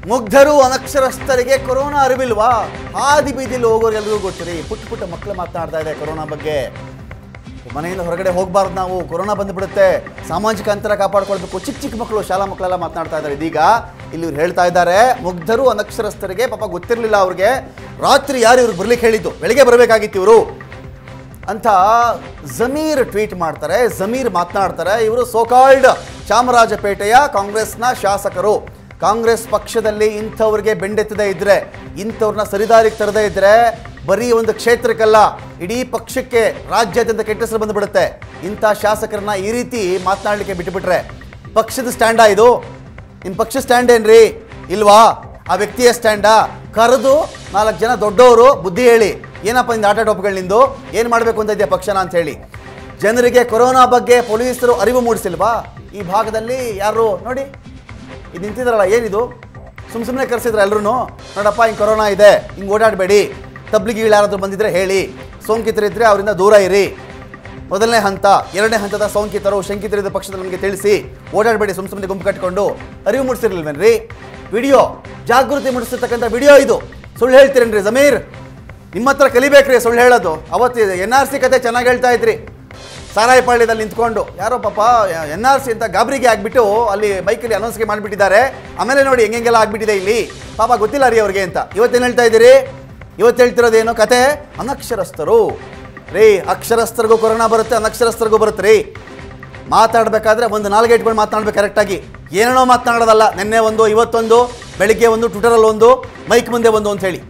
ಮುಗ್ಧರು ಅನಕ್ಷರಸ್ಥರಿಗೆ corona ಅರಿವಿಲ್ವಾ ಹಾದಿ ಬೀದಿಲಿ ಹೋಗೋರಿಗೆಲ್ರಿಗೂ ಗೊತ್ತಿರಿ ಪುಟ್ಟ ಪುಟ್ಟ ಮಕ್ಕಳು ಮಾತನಾಡ್ತಾ ಇದೆ ಕೊರೋನಾ ಬಗ್ಗೆ ಮನೆಯಿಂದ ಹೊರಗಡೆ ಹೋಗಬಾರ್ದು ನಾವು ಕೊರೋನಾ ಬಂದುಬಿಡುತ್ತೆ ಸಾಮಾಜಿಕ ಅಂತರ ಕಾಪಾಡ್ಕೊಳ್ಬೇಕು ಚಿಕ್ಕ ಚಿಕ್ಕ ಮಕ್ಕಳು ಶಾಲಾ ಮಕ್ಕಳೆಲ್ಲ ಮಾತನಾಡ್ತಾ ಇದ್ದಾರೆ ಇದೀಗ ಇಲ್ಲಿ ಇವ್ರು ಹೇಳ್ತಾ ಇದ್ದಾರೆ ಮುಗ್ಧರು ಅನಕ್ಷರಸ್ಥರಿಗೆ ಪಾಪ ಗೊತ್ತಿರಲಿಲ್ಲ ಅವ್ರಿಗೆ ರಾತ್ರಿ ಯಾರು ಇವ್ರಿಗೆ ಬರ್ಲಿಕ್ಕೆ ಹೇಳಿದ್ದು ಬೆಳಿಗ್ಗೆ ಬರಬೇಕಾಗಿತ್ತು ಇವರು ಅಂತ ಜಮೀರ್ ಟ್ವೀಟ್ ಮಾಡ್ತಾರೆ ಜಮೀರ್ ಮಾತನಾಡ್ತಾರೆ ಇವರು ಸೋಕಾಲ್ಡ್ ಚಾಮರಾಜಪೇಟೆಯ ಕಾಂಗ್ರೆಸ್ನ ಶಾಸಕರು ಕಾಂಗ್ರೆಸ್ ಪಕ್ಷದಲ್ಲಿ ಇಂಥವ್ರಿಗೆ ಬೆಂಡೆತ್ತದೇ ಇದ್ರೆ ಇಂಥವ್ರನ್ನ ಸರಿದಾರಿಗೆ ತರದೇ ಇದ್ರೆ ಬರೀ ಒಂದು ಕ್ಷೇತ್ರಕ್ಕಲ್ಲ ಇಡೀ ಪಕ್ಷಕ್ಕೆ ರಾಜ್ಯಾದ್ಯಂತ ಕೆಟ್ಟ ಹೆಸರು ಬಂದುಬಿಡುತ್ತೆ ಇಂಥ ಶಾಸಕರನ್ನ ಈ ರೀತಿ ಮಾತನಾಡಲಿಕ್ಕೆ ಬಿಟ್ಟುಬಿಟ್ರೆ ಪಕ್ಷದ ಸ್ಟ್ಯಾಂಡಾ ಇದು ನಿಮ್ಮ ಪಕ್ಷ ಸ್ಟ್ಯಾಂಡ್ ಏನ್ರಿ ಇಲ್ವಾ ಆ ವ್ಯಕ್ತಿಯ ಸ್ಟ್ಯಾಂಡಾ ಕರೆದು ನಾಲ್ಕು ಜನ ದೊಡ್ಡವರು ಬುದ್ಧಿ ಹೇಳಿ ಏನಪ್ಪ ನಿಂದು ಆಟ ಟೋಪ್ಗಳು ನಿಂದು ಏನು ಮಾಡಬೇಕು ಅಂತ ಇದೆಯಾ ಪಕ್ಷನ ಅಂತ ಹೇಳಿ ಜನರಿಗೆ ಕೊರೋನಾ ಬಗ್ಗೆ ಪೊಲೀಸರು ಅರಿವು ಮೂಡಿಸಿಲ್ವಾ ಈ ಭಾಗದಲ್ಲಿ ಯಾರು ನೋಡಿ ಇದು ನಿಂತಿದ್ರಲ್ಲ ಏನಿದು ಸುಮ್ಮ ಸುಮ್ಮನೆ ಕರೆಸಿದ್ರ ಎಲ್ಲರೂ ನೋಡಪ್ಪ ಹಿಂಗೆ ಕೊರೋನಾ ಇದೆ ಹಿಂಗೆ ಓಡಾಡಬೇಡಿ ತಬ್ಲಿಗಿಗಳು ಯಾರಾದರೂ ಬಂದಿದ್ರೆ ಹೇಳಿ ಸೋಂಕಿತರಿದ್ದರೆ ಅವರಿಂದ ದೂರ ಇರಿ ಮೊದಲನೇ ಹಂತ ಎರಡನೇ ಹಂತದ ಸೋಂಕಿತರು ಶಂಕಿತರಿದ್ದ ಪಕ್ಷದ ನಮಗೆ ತಿಳಿಸಿ ಓಡಾಡಬೇಡಿ ಸುಮ್ಮ ಸುಮ್ಮನೆ ಗುಂಪು ಕಟ್ಟಿಕೊಂಡು ಅರಿವು ಮೂಡಿಸಿರ್ಲಿಲ್ವೇನ್ರಿ ವಿಡಿಯೋ ಜಾಗೃತಿ ಮೂಡಿಸಿರ್ತಕ್ಕಂಥ ವಿಡಿಯೋ ಇದು ಸುಳ್ಳು ಹೇಳ್ತೀರೇನ್ರಿ ಜಮೀರ್ ನಿಮ್ಮ ಹತ್ರ ಕಲಿಬೇಕ್ರಿ ಸುಳ್ಳು ಹೇಳೋದು ಅವತ್ತು ಎನ್ ಆರ್ ಸಿ ಕತೆ ಚೆನ್ನಾಗಿ ಹೇಳ್ತಾ ಇದ್ರಿ ಸಾರಾಯಿಪಾಳ್ಯದಲ್ಲಿ ನಿಂತ್ಕೊಂಡು ಯಾರೋ ಪಾಪ ಎನ್ ಆರ್ ಸಿ ಅಂತ ಗಾಬರಿಗೆ ಆಗ್ಬಿಟ್ಟು ಅಲ್ಲಿ ಬೈಕಲ್ಲಿ ಅನೌನ್ಸ್ಗೆ ಮಾಡಿಬಿಟ್ಟಿದ್ದಾರೆ ಆಮೇಲೆ ನೋಡಿ ಹೆಂಗೆಲ್ಲ ಆಗ್ಬಿಟ್ಟಿದೆ ಇಲ್ಲಿ ಪಾಪ ಗೊತ್ತಿಲ್ಲ ರೀ ಅವ್ರಿಗೆ ಅಂತ ಇವತ್ತೇನು ಹೇಳ್ತಾ ಇದ್ದೀರಿ ಇವತ್ತು ಹೇಳ್ತಿರೋದೇನು ಕತೆ ಅನಕ್ಷರಸ್ಥರು ರೀ ಅಕ್ಷರಸ್ಥರಿಗೂ ಕೊರೋನಾ ಬರುತ್ತೆ ಅನಕ್ಷರಸ್ಥರಿಗೂ ಬರುತ್ತೆ ರೀ ಮಾತಾಡಬೇಕಾದ್ರೆ ಒಂದು ನಾಲ್ಕು ಇಟ್ಕೊಂಡು ಮಾತನಾಡ್ಬೇಕು ಕರೆಕ್ಟಾಗಿ ಏನೇನೋ ಮಾತನಾಡೋದಲ್ಲ ನಿನ್ನೆ ಒಂದು ಇವತ್ತೊಂದು ಬೆಳಿಗ್ಗೆ ಒಂದು ಟ್ವಿಟರಲ್ಲಿ ಒಂದು ಮೈಕ್ ಮುಂದೆ ಒಂದು ಅಂತ ಹೇಳಿ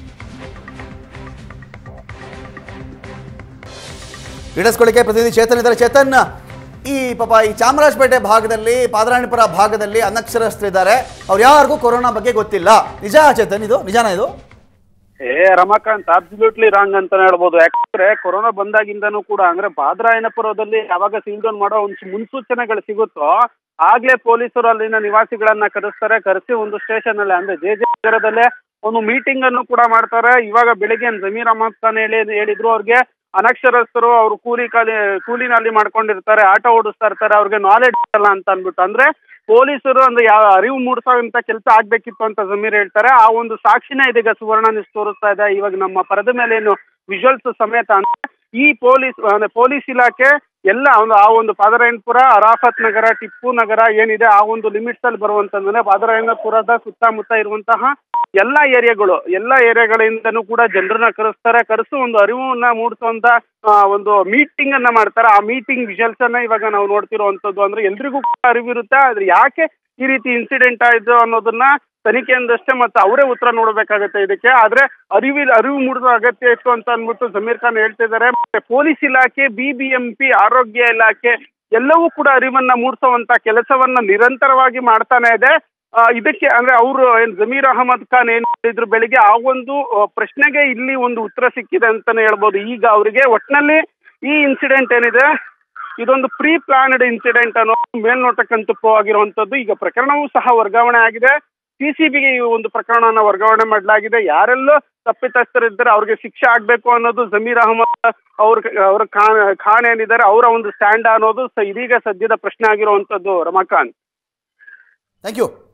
ಇಡಸ್ಕೊಳ್ಳಿಕ್ಕೆ ಪ್ರತಿನಿಧಿ ಚೇತನ್ ಇದ್ದಾರೆ ಚೇತನ್ ಈ ಪಾಪ ಈ ಚಾಮರಾಜಪೇಟೆ ಭಾಗದಲ್ಲಿ ಪಾದರಾಣಿಪುರ ಭಾಗದಲ್ಲಿ ಅನಕ್ಷರಸ್ಥರಿದ್ದಾರೆ ಅವ್ರು ಯಾರಿಗೂ ಕೊರೋನಾ ಬಗ್ಗೆ ಗೊತ್ತಿಲ್ಲ ನಿಜ ಚೇತನ್ ಇದು ನಿಜಾನ ಇದು ಏ ರಮಾಕಾಂತ್ ಅಬ್ಸಲ್ಯೂಟ್ಲಿ ರಾಂಗ್ ಅಂತಾನೆ ಹೇಳ್ಬೋದು ಯಾಕಂದ್ರೆ ಕೊರೋನಾ ಬಂದಾಗಿಂದನೂ ಕೂಡ ಅಂದ್ರೆ ಬಾದ್ರಾಯನಪುರದಲ್ಲಿ ಯಾವಾಗ ಸೀಲ್ ಡೌನ್ ಮಾಡೋ ಒಂದು ಮುನ್ಸೂಚನೆಗಳು ಸಿಗುತ್ತೋ ಆಗ್ಲೇ ಪೊಲೀಸರು ಅಲ್ಲಿನ ನಿವಾಸಿಗಳನ್ನ ಕರೆಸ್ತಾರೆ ಕರೆಸಿ ಒಂದು ಸ್ಟೇಷನ್ ಅಲ್ಲಿ ಅಂದ್ರೆ ಜೆ ಜೆ ನಗರದಲ್ಲೇ ಒಂದು ಮೀಟಿಂಗ್ ಅನ್ನು ಕೂಡ ಮಾಡ್ತಾರೆ ಇವಾಗ ಬೆಳಿಗ್ಗೆ ಜಮೀರ್ ಅಹಮದ್ ಖಾನ್ ಹೇಳಿ ಹೇಳಿದ್ರು ಅವ್ರಿಗೆ ಅನಕ್ಷರಸ್ಥರು ಅವರು ಕೂಲಿ ಕಾಲಿ ಕೂಲಿನಲ್ಲಿ ಮಾಡ್ಕೊಂಡಿರ್ತಾರೆ ಆಟೋ ಓಡಿಸ್ತಾ ಇರ್ತಾರೆ ಅವ್ರಿಗೆ ನಾಲೆಡ್ಜ್ ಇಲ್ಲ ಅಂತ ಅಂದ್ಬಿಟ್ಟು ಅಂದ್ರೆ ಪೊಲೀಸರು ಅಂದ್ರೆ ಯಾವ ಅರಿವು ಮೂಡಿಸೋಂತ ಕೆಲಸ ಆಗ್ಬೇಕಿತ್ತು ಅಂತ ಜಮೀರ್ ಹೇಳ್ತಾರೆ ಆ ಒಂದು ಸಾಕ್ಷಿನೇ ಇದೀಗ ಸುವರ್ಣ ನ್ಯೂಸ್ ತೋರಿಸ್ತಾ ಇದೆ ಇವಾಗ ನಮ್ಮ ಪರದ ಮೇಲೆ ಏನು ವಿಜುವಲ್ಸ್ ಸಮೇತ ಅಂದ್ರೆ ಈ ಪೊಲೀಸ್ ಅಂದ್ರೆ ಪೊಲೀಸ್ ಇಲಾಖೆ ಎಲ್ಲ ಒಂದು ಆ ಒಂದು ಪಾದರಾಯಣಪುರ ಅರಾಫತ್ ನಗರ ಟಿಪ್ಪು ನಗರ ಏನಿದೆ ಆ ಒಂದು ಲಿಮಿಟ್ಸ್ ಅಲ್ಲಿ ಬರುವಂತಂದ್ರೆ ಪಾದರಾಯಣಪುರದ ಸುತ್ತಮುತ್ತ ಇರುವಂತಹ ಎಲ್ಲ ಏರಿಯಾಗಳು ಎಲ್ಲ ಏರಿಯಾಗಳಿಂದನೂ ಕೂಡ ಜನರನ್ನ ಕರೆಸ್ತಾರೆ ಕರೆಸು ಒಂದು ಅರಿವನ್ನ ಮೂಡಿಸುವಂತ ಆ, ಒಂದು ಮೀಟಿಂಗ್ ಅನ್ನ ಮಾಡ್ತಾರೆ ಆ ಮೀಟಿಂಗ್ ವಿಜುವಲ್ಸ್ ಅನ್ನ ಇವಾಗ ನಾವು ನೋಡ್ತಿರುವಂತದ್ದು ಅಂದ್ರೆ ಎಲ್ರಿಗೂ ಕೂಡ ಅರಿವಿರುತ್ತೆ ಆದ್ರೆ ಯಾಕೆ ಈ ರೀತಿ ಇನ್ಸಿಡೆಂಟ್ ಆಯ್ತು ಅನ್ನೋದನ್ನ ತನಿಖೆಯಿಂದಷ್ಟೇ ಮತ್ತೆ ಅವರೇ ಉತ್ತರ ನೋಡಬೇಕಾಗತ್ತೆ ಇದಕ್ಕೆ ಆದ್ರೆ ಅರಿವಿ ಅರಿವು ಮೂಡಿಸೋ ಅಗತ್ಯ ಇತ್ತು ಅಂತ ಅಂದ್ಬಿಟ್ಟು ಜಮೀರ್ ಖಾನ್ ಹೇಳ್ತಿದ್ದಾರೆ ಮತ್ತೆ ಪೊಲೀಸ್ ಇಲಾಖೆ ಬಿಬಿಎಂಪಿ ಆರೋಗ್ಯ ಇಲಾಖೆ ಎಲ್ಲವೂ ಕೂಡ ಅರಿವನ್ನ ಮೂಡಿಸುವಂತ ಕೆಲಸವನ್ನ ನಿರಂತರವಾಗಿ ಮಾಡ್ತಾನೆ ಇದೆ ಆ, ಇದಕ್ಕೆ ಅಂದ್ರೆ ಅವರು ಏನ್ ಜಮೀರ್ ಅಹಮದ್ ಖಾನ್ ಏನ್ ಹೇಳಿದ್ರು ಬೆಳಿಗ್ಗೆ ಆ ಒಂದು ಆ, ಪ್ರಶ್ನೆಗೆ ಇಲ್ಲಿ ಒಂದು ಉತ್ತರ ಸಿಕ್ಕಿದೆ ಅಂತಾನೆ ಹೇಳ್ಬೋದು ಈಗ ಅವರಿಗೆ ಒಟ್ನಲ್ಲಿ ಈ ಇನ್ಸಿಡೆಂಟ್ ಏನಿದೆ ಇದೊಂದು ಪ್ರೀ ಪ್ಲಾನ್ಡ್ ಇನ್ಸಿಡೆಂಟ್ ಅನ್ನೋ ಮೇಲ್ನೋಟಕ್ಕಂತೂ ಆಗಿರುವಂತದ್ದು ಈಗ ಪ್ರಕರಣವೂ ಸಹ ವರ್ಗಾವಣೆ ಆಗಿದೆ ಸಿಸಿಬಿಗೆ ಈ ಒಂದು ಪ್ರಕರಣವನ್ನ ವರ್ಗಾವಣೆ ಮಾಡಲಾಗಿದೆ ಯಾರೆಲ್ಲೋ ತಪ್ಪಿತಸ್ಥರಿದ್ದಾರೆ ಅವ್ರಿಗೆ ಶಿಕ್ಷೆ ಆಗ್ಬೇಕು ಅನ್ನೋದು ಜಮೀರ್ ಅಹಮದ್ ಅವ್ರ ಅವ್ರ ಖಾನ್ ಖಾನ್ ಏನಿದ್ದಾರೆ ಅವರ ಒಂದು ಸ್ಟ್ಯಾಂಡ್ ಅನ್ನೋದು ಸ- ಇದೀಗ ಸದ್ಯದ ಪ್ರಶ್ನೆ ಆಗಿರುವಂತದ್ದು ರಮಾಕಾಂತ್ ಥ್ಯಾಂಕ್ ಯು